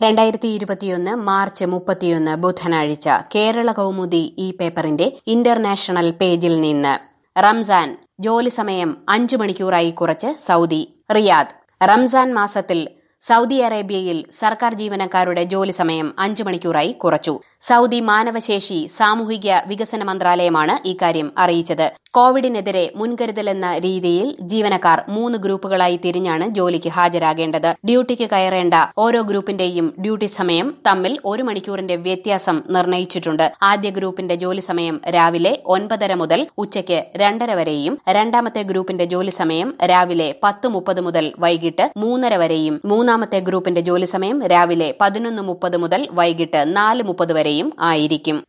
രണ്ടായിരത്തി ഇരുപത്തിയൊന്ന് മാർച്ച് മുപ്പത്തിയൊന്ന് ബുധനാഴ്ച കേരള കൗമുദി ഈ പേപ്പറിന്റെ ഇന്റർനാഷണൽ പേജിൽ നിന്ന് റംസാൻ ജോലി സമയം അഞ്ചു മണിക്കൂറായി കുറച്ച് സൗദി റിയാദ് റംസാൻ മാസത്തിൽ സൗദി അറേബ്യയിൽ സർക്കാർ ജീവനക്കാരുടെ ജോലി സമയം അഞ്ചു മണിക്കൂറായി കുറച്ചു സൗദി മാനവശേഷി സാമൂഹിക വികസന മന്ത്രാലയമാണ് ഇക്കാര്യം അറിയിച്ചത് കോവിഡിനെതിരെ മുൻകരുതലെന്ന രീതിയിൽ ജീവനക്കാർ മൂന്ന് ഗ്രൂപ്പുകളായി തിരിഞ്ഞാണ് ജോലിക്ക് ഹാജരാകേണ്ടത് ഡ്യൂട്ടിക്ക് കയറേണ്ട ഓരോ ഗ്രൂപ്പിന്റെയും ഡ്യൂട്ടി സമയം തമ്മിൽ ഒരു മണിക്കൂറിന്റെ വ്യത്യാസം നിർണയിച്ചിട്ടുണ്ട് ആദ്യ ഗ്രൂപ്പിന്റെ ജോലി സമയം രാവിലെ ഒൻപതര മുതൽ ഉച്ചയ്ക്ക് രണ്ടര വരെയും രണ്ടാമത്തെ ഗ്രൂപ്പിന്റെ ജോലി സമയം രാവിലെ പത്ത് മുപ്പത് മുതൽ വൈകിട്ട് മൂന്നര വരെയും മൂന്നാമത്തെ ഗ്രൂപ്പിന്റെ ജോലി സമയം രാവിലെ പതിനൊന്ന് മുപ്പത് മുതൽ വൈകിട്ട് നാല് മുപ്പത് വരെയും ആയിരിക്കും